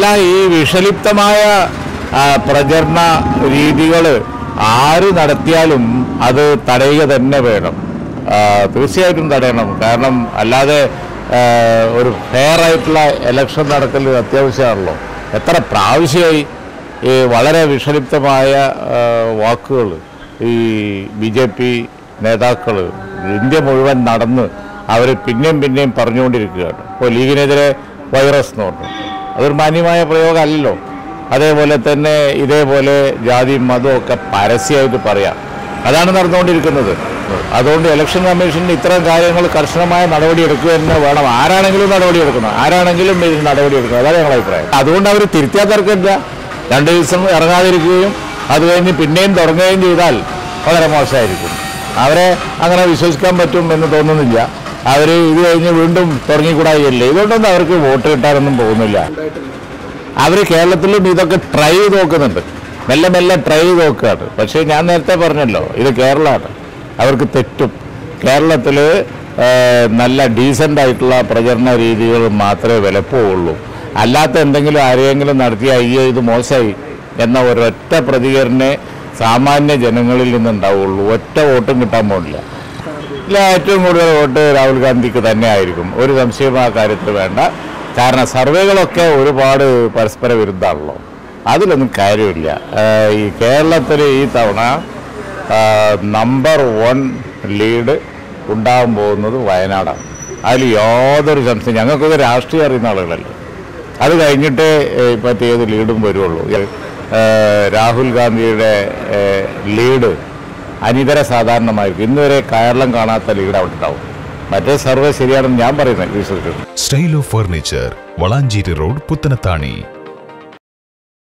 ഇതെല്ലാം ഈ വിഷലിപ്തമായ ആ, പ്രചരണ രീതികൾ ആര് നടത്തിയാലും അത് തടയുക തന്നെ വേണം ആ, തീർച്ചയായിട്ടും തടയണം കാരണം അല്ലാതെ ആ, ഒരു ഫെയർ ആയിട്ടുള്ള ഇലക്ഷൻ നടക്കൽ അത്യാവശ്യമാണല്ലോ എത്ര പ്രാവശ്യമായി ഈ വളരെ വിഷലിപ്തമായ വാക്കുകൾ ഈ ബി ജെ പി നേതാക്കൾ ഇന്ത്യ മുഴുവൻ നടന്ന് അവർ പിന്നെയും പിന്നെയും പറഞ്ഞുകൊണ്ടിരിക്കുകയാണ് ഇപ്പോൾ ലീഗിനെതിരെ വൈറസ് എന്ന് പറഞ്ഞു അതൊരു മാന്യമായ പ്രയോഗമല്ലല്ലോ അതേപോലെ തന്നെ ഇതേപോലെ ജാതിയും മതവും ഒക്കെ പരസ്യമായിട്ട് പറയാം അതാണ് നടന്നുകൊണ്ടിരിക്കുന്നത് അതുകൊണ്ട് ഇലക്ഷൻ കമ്മീഷന് ഇത്തരം കാര്യങ്ങൾ കർശനമായ നടപടി എടുക്കുക തന്നെ വേണം ആരാണെങ്കിലും നടപടി എടുക്കണം ആരാണെങ്കിലും ഇതിന് നടപടി എടുക്കണം അതാണ് ഞങ്ങളുടെ അഭിപ്രായം അതുകൊണ്ട് അവർ തിരുത്താൻ തർക്കമില്ല രണ്ട് ദിവസം ഇറങ്ങാതിരിക്കുകയും അത് കഴിഞ്ഞ് പിന്നെയും തുടങ്ങുകയും ചെയ്താൽ വളരെ മോശമായിരിക്കും അവരെ അങ്ങനെ വിശ്വസിക്കാൻ പറ്റും എന്ന് തോന്നുന്നില്ല അവർ ഇത് കഴിഞ്ഞ് വീണ്ടും തുടങ്ങിക്കൂടായില്ലേ ഇതുകൊണ്ടൊന്നും അവർക്ക് വോട്ട് കിട്ടാനൊന്നും പോകുന്നില്ല അവർ കേരളത്തിലും ഇതൊക്കെ ട്രൈ ചെയ്ത് നോക്കുന്നുണ്ട് മെല്ലെ മെല്ലെ ട്രൈ ചെയ്ത് നോക്കുകയാണ് പക്ഷേ ഞാൻ നേരത്തെ പറഞ്ഞല്ലോ ഇത് കേരളമാണ് അവർക്ക് തെറ്റും കേരളത്തിൽ നല്ല ഡീസൻ്റ് ആയിട്ടുള്ള പ്രചരണ രീതികൾ മാത്രമേ വിലപ്പോവുള്ളൂ അല്ലാത്ത എന്തെങ്കിലും ആരെയെങ്കിലും നടത്തി അയ്യോ ഇത് മോശമായി എന്ന ഒരൊറ്റ പ്രതികരണേ സാമാന്യ ജനങ്ങളിൽ നിന്നുണ്ടാവുള്ളൂ ഒറ്റ വോട്ടും കിട്ടാൻ പോകില്ല ഇല്ല ഏറ്റവും കൂടുതൽ വോട്ട് രാഹുൽ ഗാന്ധിക്ക് തന്നെ ആയിരിക്കും ഒരു സംശയവും ആ കാര്യത്തിൽ വേണ്ട കാരണം സർവേകളൊക്കെ ഒരുപാട് പരസ്പര വിരുദ്ധമാണല്ലോ അതിലൊന്നും കാര്യമില്ല ആഹ് ഈ കേരളത്തിൽ ഈ തവണ നമ്പർ വൺ ലീഡ് ഉണ്ടാകാൻ പോകുന്നത് വയനാടാണ് അതിൽ യാതൊരു സംശയം ഞങ്ങൾക്കൊക്കെ രാഷ്ട്രീയം അറിയുന്ന ആളുകളല്ലേ അത് കഴിഞ്ഞിട്ട് ഇപ്പോഴത്തെ ഏത് ലീഡും വരുള്ളൂ ഏഹ് രാഹുൽ ഗാന്ധിയുടെ ഏഹ് ലീഡ് അനിതര സാധാരണമായിരിക്കും ഇന്നുവരെ കേരളം കാണാത്ത ലീഡ് അവിടെ ഉണ്ടാവും മറ്റേ സർവേ ശരിയാണെന്ന് ഞാൻ പറയുന്നത് വിശ്വസിക്കുന്നു style of furniture Valanchery road Puthanathani